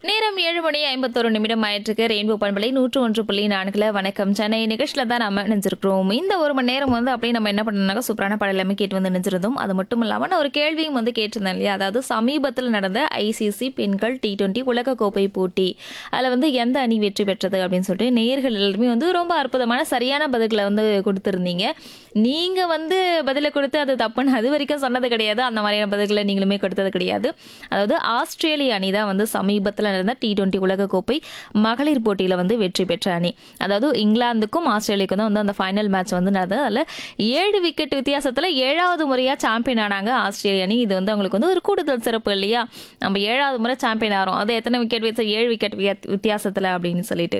நேரம் ஏழு மணி ஐம்பத்தொரு நிமிடம் ஆயிட்டிருக்கு ரெயின்போ பண்பலை நூற்று ஒன்று புள்ளி நான்குல வணக்கம் சென்னை நிகழ்ச்சியில் தான் நம்ம நினைச்சிருக்கிறோம் இந்த ஒரு மணி நேரம் வந்து அப்படியே நம்ம என்ன பண்ணோம்னாக்கா சூப்பரான பாடல் எல்லாமே கேட்டு வந்து நினைச்சிருந்தோம் அது மட்டும் இல்லாமல் நான் ஒரு கேள்வியும் வந்து கேட்டிருந்தேன் இல்லையா அதாவது சமீபத்தில் நடந்த ஐசிசி பெண்கள் டி டுவெண்ட்டி உலகக்கோப்பை போட்டி அதில் வந்து எந்த அணி வெற்றி பெற்றது அப்படின்னு சொல்லிட்டு நேயர்கள் எல்லாருமே வந்து ரொம்ப அற்புதமான சரியான பதில்களை வந்து கொடுத்துருந்தீங்க நீங்கள் வந்து பதிலை கொடுத்து அது தப்புன்னு அது வரைக்கும் சொன்னது கிடையாது அந்த மாதிரியான பதில்களை நீங்களுமே கொடுத்தது கிடையாது அதாவது ஆஸ்திரேலிய அணி தான் வந்து சமீபத்தில் நடந்த டி டுவெண்ட்டி உலகக்கோப்பை மகளிர் போட்டியில் வந்து வெற்றி பெற்ற அணி அதாவது இங்கிலாந்துக்கும் ஆஸ்திரேலியாவுக்கும் தான் வந்து அந்த ஃபைனல் மேட்ச் வந்து நடந்தது அதில் ஏழு விக்கெட் வித்தியாசத்தில் ஏழாவது முறையாக சாம்பியன் ஆனாங்க ஆஸ்திரேலிய அணி இது வந்து அவங்களுக்கு வந்து ஒரு கூடுதல் சிறப்பு இல்லையா நம்ம ஏழாவது முறை சாம்பியன் ஆகிறோம் அது எத்தனை விக்கெட் வித்தியாசம் ஏழு விக்கெட் வித்தியாசத்தில் அப்படின்னு சொல்லிட்டு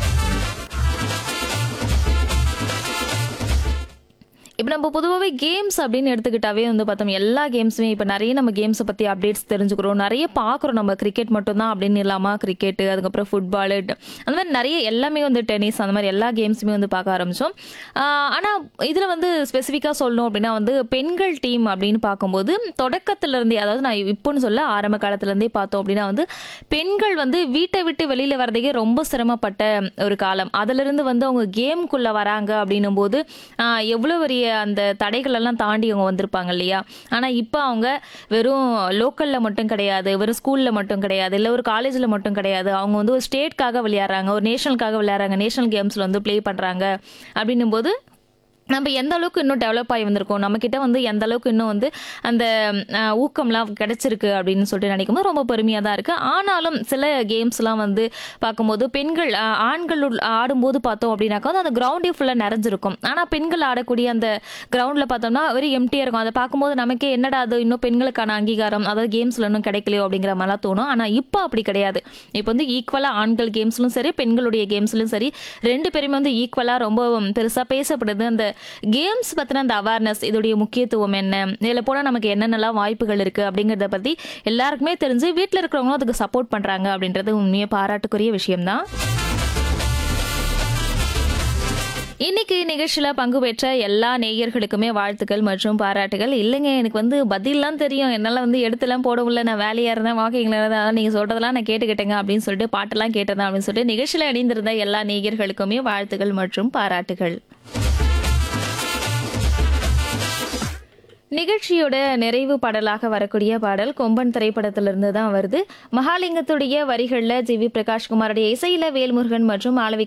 இப்போ நம்ம பொதுவாகவே கேம்ஸ் அப்படின்னு எடுத்துக்கிட்டாவே வந்து பார்த்தோம் எல்லா கேம்ஸுமே இப்போ நிறைய நம்ம கேம்ஸை பற்றி அப்டேட்ஸ் தெரிஞ்சுக்கிறோம் நிறைய பார்க்குறோம் நம்ம கிரிக்கெட் மட்டும்தான் அப்படின்னு இல்லாமல் கிரிக்கெட்டு அதுக்கப்புறம் ஃபுட்பாலு அந்த மாதிரி நிறைய எல்லாமே வந்து டென்னிஸ் அந்த மாதிரி எல்லா கேம்ஸுமே வந்து பார்க்க ஆரம்பித்தோம் ஆனால் இதில் வந்து ஸ்பெசிஃபிக்காக சொல்லணும் அப்படின்னா வந்து பெண்கள் டீம் அப்படின்னு பார்க்கும்போது தொடக்கத்திலேருந்தே அதாவது நான் இப்போன்னு சொல்ல ஆரம்ப காலத்துலேருந்தே பார்த்தோம் அப்படின்னா வந்து பெண்கள் வந்து வீட்டை விட்டு வெளியில் வர்றதுக்கே ரொம்ப சிரமப்பட்ட ஒரு காலம் அதிலிருந்து வந்து அவங்க கேம்குள்ளே வராங்க அப்படின்னும் போது ஆஹ், எவ்வளோ பெரிய அந்த தடைகள் எல்லாம் தாண்டி அவங்க வந்திருப்பாங்க இல்லையா ஆனால் இப்போ அவங்க வெறும் லோக்கலில் மட்டும் கிடையாது வெறும் ஸ்கூலில் மட்டும் கிடையாது இல்லை ஒரு காலேஜில் மட்டும் கிடையாது அவங்க வந்து ஒரு ஸ்டேட்காக விளையாடுறாங்க ஒரு நேஷனலுக்காக விளையாடுறாங்க நேஷனல் கேம்ஸில் வந்து ப்ளே பண்ணுறாங்க அப்படின்னும் போது நம்ம எந்த அளவுக்கு இன்னும் டெவலப் ஆகி வந்திருக்கோம் நம்மக்கிட்ட வந்து எந்த அளவுக்கு இன்னும் வந்து அந்த அஹ், ஊக்கம்லாம் கிடைச்சிருக்கு அப்படின்னு சொல்லிட்டு நினைக்கும் போது ரொம்ப பெருமையாக தான் இருக்குது ஆனாலும் சில கேம்ஸ்லாம் வந்து பார்க்கும்போது பெண்கள் அஹ், ஆண்கள் உள்- ஆடும்போது பார்த்தோம் அப்படின்னாக்கா வந்து அந்த கிரவுண்டே ஃபுல்லாக நிறைஞ்சிருக்கும் ஆனால் பெண்கள் ஆடக்கூடிய அந்த கிரவுண்டில் பார்த்தோம்னா வெறும் எம்டியாக இருக்கும் அதை பார்க்கும்போது நமக்கே என்னடா அது இன்னும் பெண்களுக்கான அங்கீகாரம் அதாவது கேம்ஸில் இன்னும் கிடைக்கலையோ அப்படிங்கிற மாதிரிலாம் தோணும் ஆனால் இப்போ அப்படி கிடையாது இப்போ வந்து ஈக்குவலாக ஆண்கள் கேம்ஸ்லும் சரி பெண்களுடைய கேம்ஸ்லும் சரி ரெண்டு பேருமே வந்து ஈக்குவலாக ரொம்ப பெருசாக பேசப்படுது அந்த கேம்ஸ் பற்றின அந்த அவேர்னஸ் இதோடைய முக்கியத்துவம் என்ன இதில் போனால் நமக்கு என்னென்னலாம் வாய்ப்புகள் இருக்குது அப்படிங்கிறத பற்றி எல்லாருக்குமே தெரிஞ்சு வீட்டில் இருக்கிறவங்களும் அதுக்கு சப்போர்ட் பண்ணுறாங்க அப்படின்றது உண்மையை பாராட்டுக்குரிய விஷயம்தான் இன்னைக்கு நிகழ்ச்சியில் பங்கு பெற்ற எல்லா நேயர்களுக்குமே வாழ்த்துக்கள் மற்றும் பாராட்டுகள் இல்லைங்க எனக்கு வந்து பதில்லாம் தெரியும் என்னால் வந்து எடுத்துலாம் போட முடியல நான் வேலையாக இருந்தேன் வாக்கிங்கில் இருந்தேன் அதான் நீங்கள் சொல்கிறதெல்லாம் நான் கேட்டுக்கிட்டேங்க அப்படின்னு சொல்லிட்டு பாட்டெல்லாம் கேட்டதேன் அப்படின்னு சொல்லிட்டு நிகழ்ச்சியில் இணைந்திருந்த எல்லா நேயர்களுக்குமே வாழ்த்துக்கள் மற்றும் பாராட்டுகள் நிகழ்ச்சியோட நிறைவு பாடலாக வரக்கூடிய பாடல் கொம்பன் திரைப்படத்திலிருந்து தான் வருது மகாலிங்கத்துடைய வரிகளில் ஜி வி பிரகாஷ்குமாருடைய இசையில வேல்முருகன் மற்றும் ஆலவி